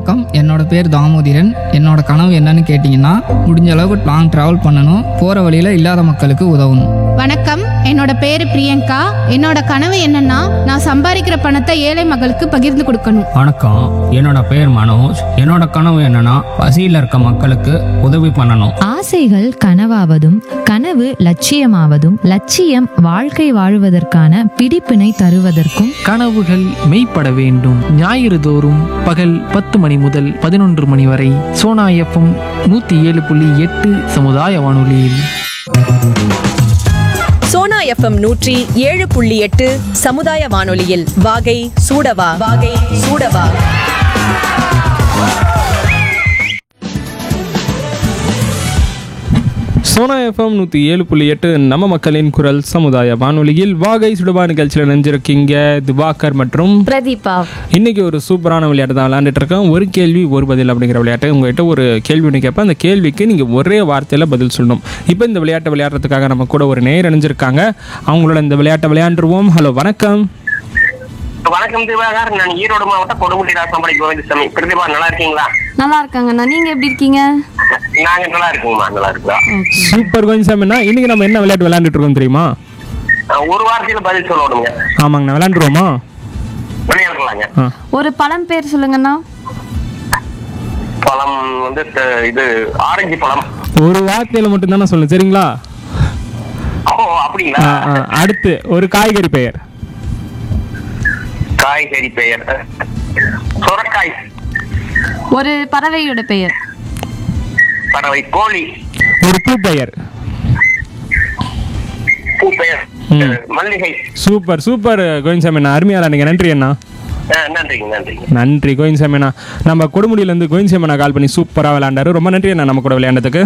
வணக்கம் என்னோட பேர் தாமோதிரன் என்னோட கனவு என்னன்னு கேட்டிங்கன்னா முடிஞ்ச அளவுக்கு லாங் ட்ராவல் பண்ணணும் போகிற வழியில் இல்லாத மக்களுக்கு உதவணும் வணக்கம் என்னோட பேரு பிரியங்கா என்னோட கனவு என்னன்னா நான் சம்பாதிக்கிற பணத்தை ஏழை மக்களுக்கு பகிர்ந்து கொடுக்கணும் வணக்கம் என்னோட பேர் மனோஜ் என்னோட கனவு என்னன்னா பசியில் இருக்க மக்களுக்கு உதவி பண்ணணும் ஆசைகள் கனவாவதும் கனவு லட்சியமாவதும் லட்சியம் வாழ்க்கை வாழுவதற்கான பிடிப்பினை தருவதற்கும் கனவுகள் மெய்ப்பட வேண்டும் ஞாயிறு தோறும் பகல் பத்து மணி முதல் பதினொன்று மணி வரை சோனா எஃப்எம் நூற்றி ஏழு புள்ளி எட்டு சமுதாய வானொலியில் சோனா எஃப்எம் நூற்றி ஏழு புள்ளி எட்டு சமுதாய வானொலியில் வாகை சூடவா வாகை சூடவா சோனா எஃப்எம் நூற்றி ஏழு புள்ளி எட்டு நம்ம மக்களின் குரல் சமுதாய வானொலியில் வாகை சுடுபா நிகழ்ச்சியில் நினைஞ்சிருக்கீங்க திவாகர் மற்றும் பிரதீபா இன்னைக்கு ஒரு சூப்பரான விளையாட்டு தான் விளையாண்டுட்டு இருக்கேன் ஒரு கேள்வி ஒரு பதில் அப்படிங்கிற விளையாட்டு உங்ககிட்ட ஒரு கேள்வி ஒன்று கேட்பேன் அந்த கேள்விக்கு நீங்கள் ஒரே வார்த்தையில் பதில் சொல்லணும் இப்போ இந்த விளையாட்டை விளையாடுறதுக்காக நம்ம கூட ஒரு நேர் இணைஞ்சிருக்காங்க அவங்களோட இந்த விளையாட்டை விளையாண்டுருவோம் ஹலோ வணக்கம் வணக்கம் திவாகர் நான் ஈரோடு மாவட்டம் கொடுமுடி ராசம்படை கோவிந்தசாமி பிரதிபா நல்லா இருக்கீங்களா நல்லா இருக்காங்கண்ணா நீங்க எப்படி இருக்கீங்க நாங்க நல்லா இருக்கோங்கம்மா நல்லா இருக்கோம் சூப்பர் கொஞ்சம் சாமிண்ணா இன்னைக்கு நம்ம என்ன விளையாட்டு விளையாண்டுட்டு இருக்கோம் தெரியுமா அஹ் ஒரு வார்த்தையில பதில் சொல்லணுங்க ஆமாங்கண்ணா விளையாண்டுருவோமா விளையாடலாங்க ஆ ஒரு பழம் பேர் சொல்லுங்கண்ணா பழம் வந்து த- இது ஆரஞ்சு பழம் ஒரு வார்த்தையில் மட்டும்தானே சொல்லணும் சரிங்களா ஓ அப்படிங்களா ஆ, ஆ. அடுத்து ஒரு காய்கறி பெயர் காய்கறி பெயர் சுரக்காய் ஒரு பறவையோட பெயர் பறவை கோழி ஒரு பூ பெயர் பூ பெயர் ம். அஹ் மல்லிகை சூப்பர் சூப்பர் கோவிந்தசாமி அண்ணா அருமையாக விளையாடுங்க நன்றி அண்ணா அஹ் நன்றிங்க நன்றிங்க நன்றி கோவிந்தசாமி அண்ணா நம்ம கொடுமுடியிலேருந்து கோவிந்தசாமி அண்ணா கால் பண்ணி சூப்பராக விளையாண்டாரு ரொம்ப நன்றி அண்ணா நம்ம கூட விளையாண்டதுக்கு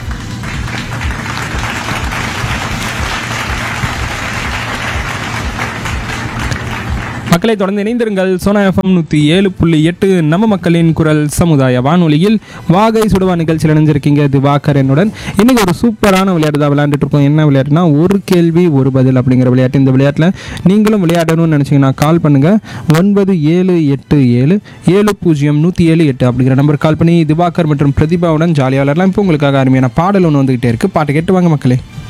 மக்களை தொடர்ந்து இணைந்திருங்கள் சோனா எஃப்எம் நூற்றி ஏழு புள்ளி எட்டு நம்ம மக்களின் குரல் சமுதாய வானொலியில் வாகை சுடுவா நிகழ்ச்சியில் இணைஞ்சிருக்கீங்க திவாகர் என்னுடன் இன்னைக்கு ஒரு சூப்பரான விளையாட்டு தான் விளையாண்டுட்டு இருக்கோம் என்ன விளையாட்டுனா ஒரு கேள்வி ஒரு பதில் அப்படிங்கிற விளையாட்டு இந்த விளையாட்டில் நீங்களும் விளையாடணும்னு நினச்சிங்கன்னா கால் பண்ணுங்கள் ஒன்பது ஏழு எட்டு ஏழு ஏழு பூஜ்ஜியம் நூற்றி ஏழு எட்டு அப்படிங்கிற நம்பர் கால் பண்ணி திவாகர் மற்றும் பிரதிபாவுடன் ஜாலியாக விளையாடலாம் இப்போ உங்களுக்காக அருமையான பாடல் ஒன்று வந்துகிட்டே இருக்குது பாட்டு கேட்டு வாங்க மக்களே